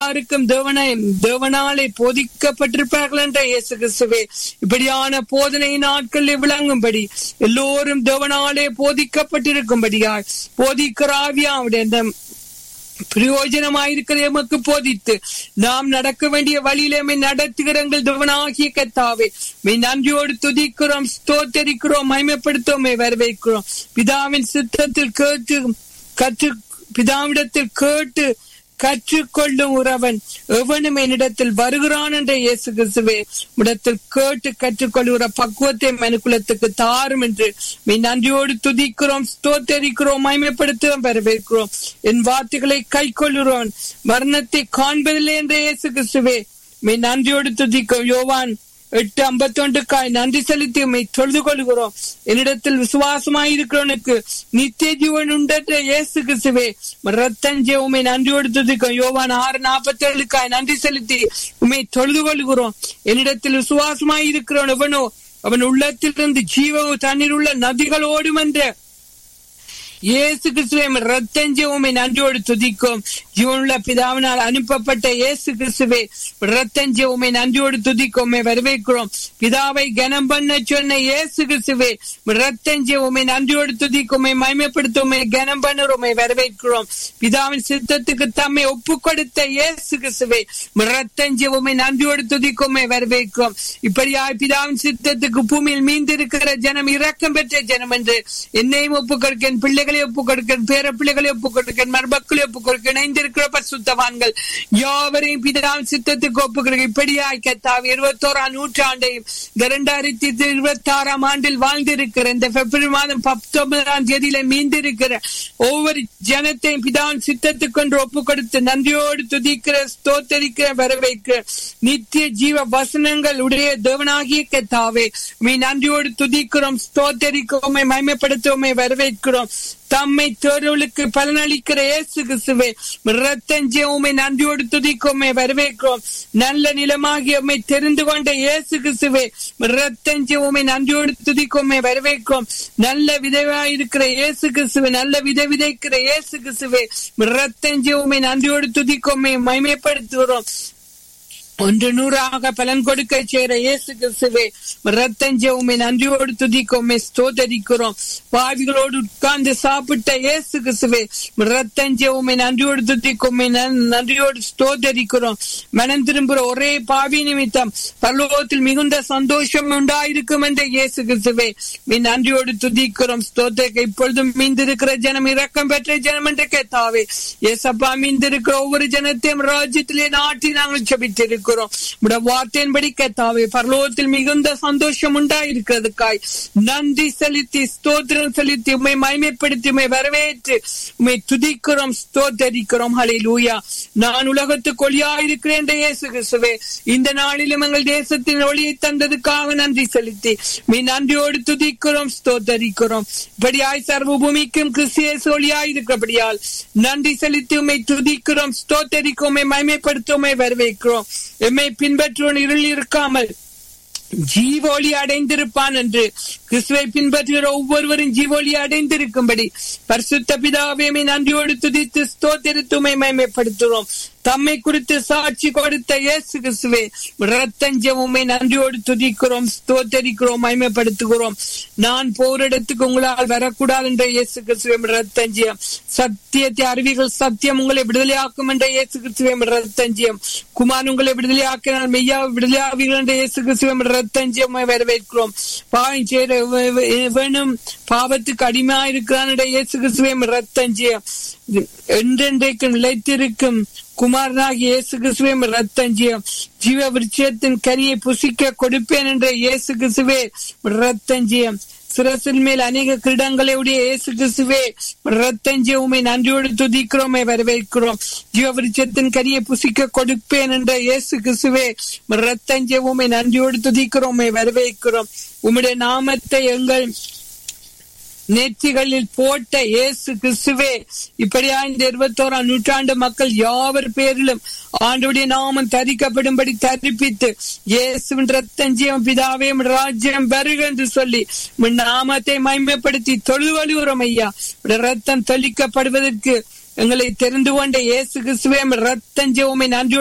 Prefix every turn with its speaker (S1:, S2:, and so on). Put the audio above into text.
S1: எல்லாருக்கும் தேவனை தேவனாலே போதிக்கப்பட்டிருப்பார்கள் என்ற இயேசு கிறிஸ்துவே இப்படியான போதனை நாட்களில் விளங்கும்படி எல்லோரும் தேவனாலே போதிக்கப்பட்டிருக்கும்படியாய் போதிக்கிற ஆவியாவுடைய அந்த பிரயோஜனமாயிருக்கிற எமக்கு போதித்து நாம் நடக்க வேண்டிய வழியிலே நடத்துகிற எங்கள் தேவனாகிய கத்தாவே மே நன்றியோடு துதிக்கிறோம் ஸ்தோத்தரிக்கிறோம் மகிமைப்படுத்தோமே வரவேற்கிறோம் பிதாவின் சித்தத்தில் கேட்டு கற்று பிதாவிடத்தில் கேட்டு கற்றுக்கொள்ளும் உறவன் எவனும் என்னிடத்தில் வருகிறான் என்ற இயேசு கிறிஸ்துவே இடத்தில் கேட்டு கற்றுக்கொள்கிற பக்குவத்தை மனுக்குலத்துக்கு தாரும் என்று மெய் நன்றியோடு துதிக்கிறோம் ஸ்தோத்தரிக்கிறோம் மயமைப்படுத்துவோம் வரவேற்கிறோம் என் வார்த்தைகளை கை கொள்ளுறோம் மரணத்தை காண்பதில்லை என்ற இயேசு கிறிஸ்துவே மெய் நன்றியோடு துதிக்கும் யோவான் எட்டு ஐம்பத்தொன்றுக்காய் நன்றி செலுத்தி உண்மை தொழுது கொள்கிறோம் என்னிடத்தில் விசுவாசமாய் இருக்கிறவனுக்கு நித்திய ஜீவன் உண்டற்ற இயேசு கிறிஸ்துவே ரத்தஞ்சே உண்மை நன்றியோடு துதிக்கும் யோவான் ஆறு நாற்பத்தி ஏழுக்காய் நன்றி செலுத்தி உண்மை தொழுது கொள்கிறோம் என்னிடத்தில் விசுவாசமாய் இருக்கிறவன் எவனோ அவன் உள்ளத்திலிருந்து ஜீவ தண்ணீர் உள்ள நதிகள் ஓடும் என்ற இயேசு கிறிஸ்துவை ரத்தஞ்சே உண்மை நன்றியோடு துதிக்கும் ஜீவனுள்ள பிதாவினால் அனுப்பப்பட்ட இயேசு கிறிஸ்துவே ரத்தஞ்சே உண்மை நன்றியோடு துதிக்கும் வரவேற்கிறோம் பிதாவை கனம் பண்ண சொன்ன இயேசு கிறிஸ்துவே ரத்தஞ்சே உண்மை நன்றியோடு துதிக்கும் மயமைப்படுத்தும் கனம் பண்ணுறோமை வரவேற்கிறோம் பிதாவின் சித்தத்துக்கு தம்மை ஒப்பு கொடுத்த இயேசு கிறிஸ்துவே ரத்தஞ்சே உண்மை நன்றியோடு துதிக்கும் வரவேற்கிறோம் இப்படியாய் பிதாவின் சித்தத்துக்கு பூமியில் மீந்திருக்கிற ஜனம் இரக்கம் பெற்ற ஜனம் என்று என்னையும் ஒப்பு கொடுக்கேன் பிள்ளைகள் பிள்ளைகளை ஒப்புக் கொடுக்கிறேன் பேர பிள்ளைகளை ஒப்புக் கொடுக்கிறேன் மறுபக்களை ஒப்புக் கொடுக்கிறேன் இணைந்திருக்கிற பசுத்தவான்கள் யாவரையும் பிதாவின் சித்தத்துக்கு ஒப்புக் கொடுக்க இப்படியாய் கத்தாவி இருபத்தோராம் நூற்றாண்டையும் இந்த இரண்டாயிரத்தி இருபத்தி ஆறாம் ஆண்டில் வாழ்ந்திருக்கிற இந்த பிப்ரவரி மாதம் பத்தொன்பதாம் தேதியில மீந்திருக்கிற ஒவ்வொரு ஜனத்தையும் பிதாவின் சித்தத்துக்கு ஒன்று ஒப்புக் கொடுத்து நன்றியோடு துதிக்கிற ஸ்தோத்தரிக்கிற வரவேற்கிற நித்திய ஜீவ வசனங்கள் உடைய தேவனாகிய கத்தாவே மீ நன்றியோடு துதிக்கிறோம் ஸ்தோத்தரிக்கிறோமே மயமைப்படுத்துவோமே வரவேற்கிறோம் தம்மை தேர்வுகளுக்கு பலனளிக்கிற இயேசு கிறிஸ்துவே ரத்தஞ்சே உமை நன்றியோடு துதிக்கோமே வரவேற்கிறோம் நல்ல நிலமாகி உம்மை தெரிந்து கொண்ட இயேசு கிறிஸ்துவே ரத்தஞ்சே உமை நன்றியோடு துதிக்கோமே வரவேற்கிறோம் நல்ல விதைவாய் இருக்கிற இயேசு கிறிஸ்துவே நல்ல விதை விதைக்கிற இயேசு கிறிஸ்துவே ரத்தஞ்சே உமை நன்றியோடு துதிக்கோமே மகிமைப்படுத்துகிறோம் ஒன்று நூறாக பலன் கொடுக்க சேர இயேசு கிறிஸ்துவே ரத்தஞ்ச உண்மை நன்றியோடு துதிக்கோமே ஸ்தோதரிக்கிறோம் பாவிகளோடு உட்கார்ந்து சாப்பிட்ட இயேசு கிறிஸ்துவே ரத்தஞ்ச உண்மை நன்றியோடு துதிக்கோமே நன்றியோடு ஸ்தோதரிக்கிறோம் மனம் திரும்புற ஒரே பாவி நிமித்தம் பரலோகத்தில் மிகுந்த சந்தோஷம் உண்டாயிருக்கும் என்ற இயேசு கிறிஸ்துவே மீ நன்றியோடு துதிக்கிறோம் ஸ்தோத்திரிக்க இப்பொழுதும் மீந்திருக்கிற ஜனம் இரக்கம் பெற்ற ஜனம் என்று கேட்டாவே ஏசப்பா மீந்திருக்கிற ஒவ்வொரு ஜனத்தையும் ராஜ்யத்திலே நாட்டி நாங்கள் செபித்திருக்கிறோம் இருக்கிறோம் வார்த்தையின்படி கத்தாவே பரலோகத்தில் மிகுந்த சந்தோஷம் உண்டாயிருக்கிறதுக்காய் நன்றி செலுத்தி ஸ்தோத்திரம் செலுத்தி உண்மை மயமைப்படுத்தி உண்மை வரவேற்று உண்மை துதிக்கிறோம் ஸ்தோத்தரிக்கிறோம் ஹலே லூயா நான் உலகத்துக்கு ஒளியாயிருக்கிறேன் என்ற இயேசு கிறிஸ்துவே இந்த நாளிலும் எங்கள் தேசத்தின் ஒளியை தந்ததுக்காக நன்றி செலுத்தி மீ நன்றியோடு துதிக்கிறோம் ஸ்தோத்தரிக்கிறோம் இப்படியாய் சர்வ பூமிக்கும் கிறிஸ்தியேசு ஒளியாயிருக்கிறபடியால் நன்றி செலுத்தி உண்மை துதிக்கிறோம் ஸ்தோத்தரிக்கும் மயமைப்படுத்தும் வரவேற்கிறோம் எம்மை பின்பற்றுவன் இருள் இருக்காமல் ஜீவோலி அடைந்திருப்பான் என்று கிறிஸ்துவை பின்பற்றுகிற ஒவ்வொருவரும் ஜீவோலி அடைந்திருக்கும்படி பரிசுத்த பிதாவையுமே நன்றியோடு துதித்து ஸ்தோத்திருத்துமை மேம்படுத்துகிறோம் தம்மை குறித்து சாட்சி கொடுத்த இயேசு கிறிஸ்துவே ரத்தஞ்சமுமை நன்றியோடு துதிக்கிறோம் ஸ்தோத்தரிக்கிறோம் மயமைப்படுத்துகிறோம் நான் போரிடத்துக்கு உங்களால் வரக்கூடாது என்ற இயேசு கிறிஸ்துவே ரத்தஞ்சியம் சத்தியத்தை அறிவிகள் சத்தியம் உங்களை விடுதலையாக்கும் என்ற இயேசு கிறிஸ்துவே ரத்தஞ்சியம் குமார் உங்களை விடுதலையாக்கினால் மெய்யா விடுதலையாவீர்கள் என்ற இயேசு கிறிஸ்துவே ரத்தஞ்சியம் வரவேற்கிறோம் பாவம் சேர வேணும் பாவத்துக்கு அடிமையா இருக்கிறான் என்ற இயேசு கிறிஸ்துவே ரத்தஞ்சியம் என்றென்றைக்கும் நிலைத்திருக்கும் குமாரனாகி இயேசு கிறிஸ்துவே ரத்தஞ்சியம் ஜீவ விருட்சத்தின் கனியை புசிக்க கொடுப்பேன் என்ற இயேசு கிறிஸ்துவே ரத்தஞ்சியம் சிரசின் மேல் அநேக கிரீடங்களை உடைய இயேசு கிறிஸ்துவே ரத்தஞ்சிய உமை நன்றியோடு துதிக்கிறோமே வரவேற்கிறோம் ஜீவ விருட்சத்தின் கரியை புசிக்க கொடுப்பேன் என்ற இயேசு கிறிஸ்துவே ரத்தஞ்சிய உமை நன்றியோடு துதிக்கிறோமே வரவேற்கிறோம் உம்முடைய நாமத்தை எங்கள் நெற்றிகளில் போட்ட இயேசு கிறிஸ்துவே இப்படியா இந்த இருபத்தோராம் நூற்றாண்டு மக்கள் யாவர் பேரிலும் ஆண்டுடைய நாமம் தரிக்கப்படும்படி தரிப்பித்து இயேசுவின் ரத்தஞ்சியம் பிதாவையும் ராஜ்யம் வருக என்று சொல்லி நாமத்தை மயமைப்படுத்தி தொழுவழுகிறோம் ஐயா ரத்தம் தெளிக்கப்படுவதற்கு எங்களை தெரிந்து கொண்ட இயேசு கிறிஸ்துவே ரத்தஞ்சவுமை நன்றி